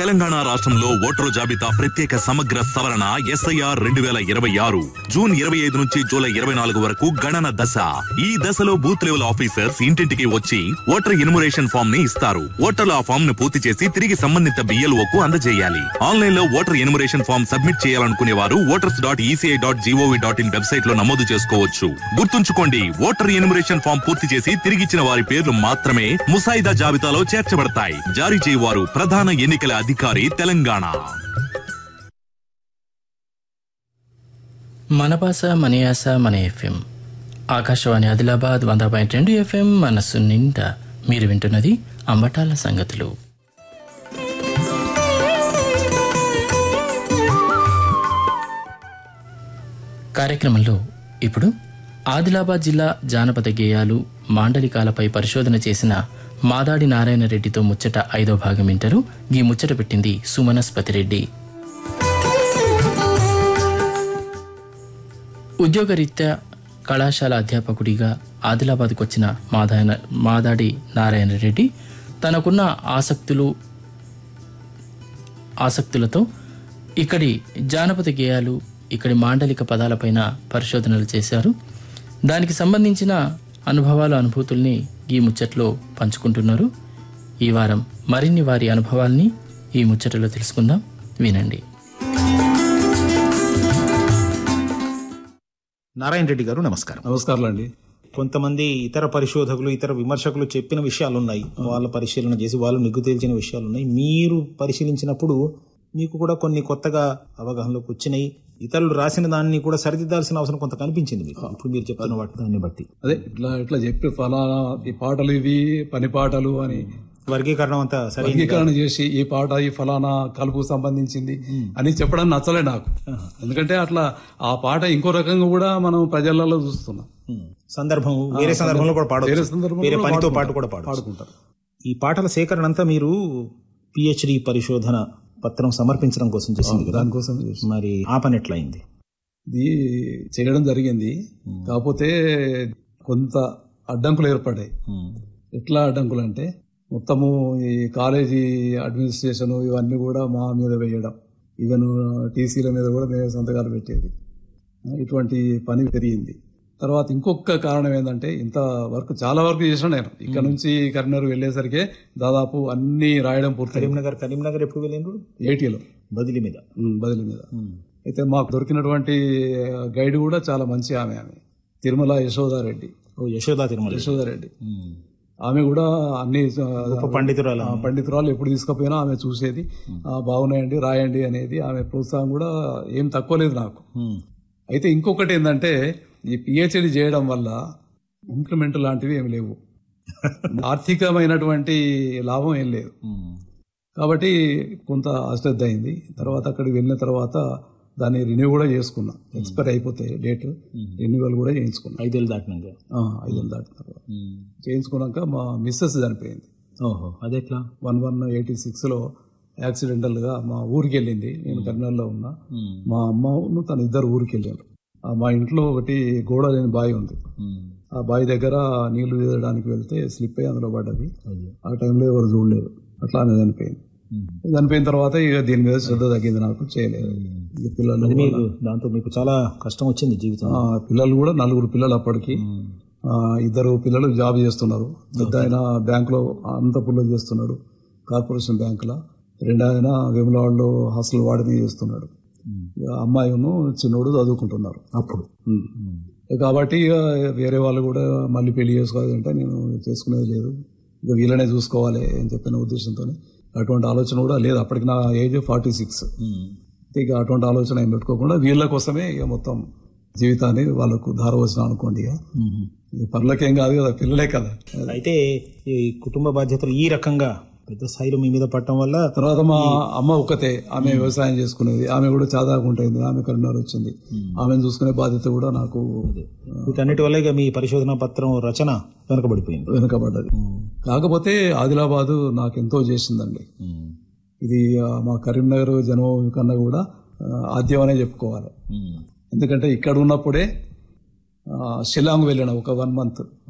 తెలంగాణ రాష్ట్రంలో ఓటరు జాబితా ప్రత్యేక సమగ్ర సవరణ ఎస్ఐఆర్ రెండు వేల ఇరవై ఆరు జూన్ ఇరవై ఐదు నుంచి జూలై ఇరవై నాలుగు వరకు గణన దశ ఈ దశలో బూత్ లెవెల్ ఆఫీసర్స్ ఇంటింటికి వచ్చి ఓటర్ ఎన్యుమరేషన్ ఫామ్ ని ఇస్తారు ఓటర్లు ఆ ఫామ్ ను పూర్తి చేసి తిరిగి సంబంధిత బిఎల్ఓ కు అందజేయాలి ఆన్లైన్ లో ఓటర్ ఎన్యుమరేషన్ ఫామ్ సబ్మిట్ చేయాలనుకునే వారు voters dot ECI dot gov dot in website లో నమోదు చేసుకోవచ్చు గుర్తుంచుకోండి ఓటర్ ఎన్యుమరేషన్ ఫామ్ పూర్తి చేసి తిరిగిచ్చిన వారి పేర్లు మాత్రమే ముసాయిదా జాబితాలో చేర్చబడతాయి జారీ చేయవారు ప్రధాన ఎన్నికల అధికారి తెలంగాణ మన భాష మన యాస మన ఎఫ్ఎం ఆకాశవాణి ఆదిలాబాద్ వంద పాయింట్ రెండు ఎఫ్ఎం మనస్సు నిండా మీరు వింటున్నది అంబటాల సంగతులు కార్యక్రమంలో ఇప్పుడు ఆదిలాబాద్ జిల్లా జానపద గేయాలు మాండలికాలపై పరిశోధన చేసిన మాదాడి నారాయణ రెడ్డితో ముచ్చట ఐదో భాగం వింటారు ఈ ముచ్చట పెట్టింది సుమనస్పతి రెడ్డి ఉద్యోగరీత్యా కళాశాల అధ్యాపకుడిగా ఆదిలాబాద్కు వచ్చిన మాదాయన మాదాడి నారాయణ రెడ్డి తనకున్న ఆసక్తులు ఆసక్తులతో ఇక్కడి జానపద గేయాలు ఇక్కడి మాండలిక పదాలపైన పరిశోధనలు చేశారు దానికి సంబంధించిన అనుభవాలు అనుభూతుల్ని ఈ ముచ్చట్లో పంచుకుంటున్నారు ఈ వారం మరిన్ని వారి అనుభవాల్ని ఈ ముచ్చటలో తెలుసుకుందాం వినండి నారాయణ రెడ్డి గారు నమస్కారం నమస్కారం అండి కొంతమంది ఇతర పరిశోధకులు ఇతర విమర్శకులు చెప్పిన విషయాలు ఉన్నాయి వాళ్ళ పరిశీలన చేసి వాళ్ళు నిగ్గు తేల్చిన విషయాలు ఉన్నాయి మీరు పరిశీలించినప్పుడు మీకు కూడా కొన్ని కొత్తగా అవగాహనలోకి వచ్చినాయి ఇతరులు రాసిన దాన్ని కూడా సరిదిద్దాల్సిన అవసరం కొంత కనిపించింది మీకు ఇప్పుడు మీరు చెప్తున్న వాటి దాన్ని బట్టి అదే ఇట్లా ఇట్లా చెప్పి ఫలానా ఈ పాటలు ఇవి పని పాటలు అని వర్గీకరణం అంతా సరి వర్గీకరణ చేసి ఈ పాట ఈ ఫలానా కలుపు సంబంధించింది అని చెప్పడం నచ్చలే నాకు ఎందుకంటే అట్లా ఆ పాట ఇంకో రకంగా కూడా మనం ప్రజలలో చూస్తున్నాం సందర్భం వేరే సందర్భంలో కూడా పాడవచ్చు వేరే సందర్భంలో వేరే పనితో పాడుకుంటారు. పాటు కూడా పాడవచ్చు పాడుకుంటారు ఈ పాటల సేకరణ అంతా మీరు పిహెచ్డి పరిశోధన పత్రం సమర్పించడం కోసం చేసింది కదా దానికోసం చేసి. మరి ఆ పని ఎట్లా అయింది ఇది చేయడం జరిగింది కాకపోతే కొంత అడ్డంకులు ఏర్పడ్డాయి ఎట్లా అడ్డంకులు అంటే మొత్తము ఈ కాలేజీ అడ్మినిస్ట్రేషన్ ఇవన్నీ కూడా మా మీద వేయడం ఈవెన్ టీసీల మీద కూడా మేము సంతకాలు పెట్టేది ఇటువంటి పని పెరిగింది తర్వాత ఇంకొక కారణం ఏంటంటే ఇంత వర్క్ చాలా వర్క్ చేసిన నేను ఇక్కడ నుంచి కరీంనగర్ వెళ్ళేసరికి దాదాపు అన్ని రాయడం పూర్తయింది కరీంనగర్ కరీంనగర్ ఎప్పుడు వెళ్ళిండ్రు ఏటీలో బదిలీ మీద బదిలీ మీద అయితే మాకు దొరికినటువంటి గైడ్ కూడా చాలా మంచి ఆమె ఆమె తిరుమల యశోదారెడ్డి ఓ యశోదా తిరుమల యశోదారెడ్డి ఆమె కూడా అన్ని గొప్ప పండితురాలు ఆ, పండితురాలు ఎప్పుడు తీసుకుపోయినా ఆమె చూసేది ఆ, బాగున్నాయండి రాయండి అనేది ఆమె ప్రోత్సాహం కూడా ఏం తక్కువ లేదు నాకు ఉమ్. అయితే ఇంకొకటి ఏంటంటే ఈ పిహెచ్డి చేయడం వల్ల ఇంప్లిమెంట్ లాంటివి ఏమి లేవు ఆర్థికమైనటువంటి లాభం ఏం లేదు కాబట్టి కొంత అశ్రద్ధ అయింది తర్వాత అక్కడికి వెళ్ళిన తర్వాత దాన్ని రిన్యూ కూడా చేసుకున్నా ఎక్స్పైర్ అయిపోతే డేట్ రెన్యువల్ కూడా చేయించుకున్నా ఐదేళ్ళు దాటినాక ఆ, ఐదేళ్ళు దాటిన తర్వాత చేయించుకున్నాక మా మిస్సెస్ చనిపోయింది ఓహో అదెట్లా వన్ వన్ ఎయిటీ సిక్స్లో యాక్సిడెంటల్గా మా ఊరికి వెళ్ళింది నేను కర్నూలులో ఉన్నా మా అమ్మ తన ఇద్దరు ఊరికి వెళ్ళారు ఆ, మా ఇంట్లో ఒకటి గోడ లేని బావి ఉంది ఆ బావి దగ్గర నీళ్లు తీయడానికి వెళ్తే స్లిప్ అయ్యి అందులో పడ్డది ఆ టైంలో ఎవరు చూడలేదు అట్లానే చనిపోయింది చనిపోయిన తర్వాత ఇక దీని మీద శ్రద్ధ తగ్గింది నాకు చేయలేదు ఇక పిల్లలు మీకు దాంతో మీకు చాలా కష్టం వచ్చింది జీవితం ఆ, పిల్లలు కూడా నలుగురు పిల్లలు అప్పటికి ఆ, ఇద్దరు పిల్లలు జాబ్ చేస్తున్నారు పెద్ద ఆయన బ్యాంకులో అనంతపురంలో చేస్తున్నాడు కార్పొరేషన్ బ్యాంకులో రెండో ఆయన వేములవాడలో హాస్టల్ వాడిని చేస్తున్నాడు ఇక అమ్మాయిను చిన్నోడు చదువుకుంటున్నారు అప్పుడు ఉమ్. కాబట్టి ఇక వేరే వాళ్ళు కూడా మళ్ళీ పెళ్లి చేసుకోవాలి అంటే నేను చేసుకునేది లేదు ఇక వీళ్ళనే చూసుకోవాలి అని చెప్పిన ఉద్దేశంతో అటువంటి ఆలోచన కూడా లేదు అప్పటికి నా ఏజ్ ఫార్టీ సిక్స్ ఇక అటువంటి ఆలోచన ఏం పెట్టుకోకుండా వీళ్ళ కోసమే ఇక మొత్తం జీవితాన్ని వాళ్ళకు ధారవచనం అనుకోండి ఇక ఇక పనులకేం కాదు కదా పిల్లలే కదా అయితే ఈ కుటుంబ బాధ్యతలు ఈ రకంగా పెద్ద స్థాయిలో మీ మీద పడటం వల్ల తర్వాత మా అమ్మ ఒక్కతే ఆమె వ్యవసాయం చేసుకునేది ఆమె కూడా చాదాకుంటుంది ఆమె కరీంనగర్ వచ్చింది ఆమెను చూసుకునే బాధ్యత కూడా నాకు వీటన్నిటి వల్ల ఇక మీ పరిశోధన పత్రం రచన వెనకబడిపోయింది వెనుకబడ్డది కాకపోతే ఆదిలాబాదు నాకు ఎంతో చేసిందండి ఇది ఆ, మా కరీంనగర్ జన్మభూమి కన్నా కూడా ఆ, ఆద్యం అనే చెప్పుకోవాలి ఎందుకంటే ఇక్కడ ఉన్నప్పుడే ఆ, షిలాంగ్ వెళ్ళిన ఒక వన్ మంత్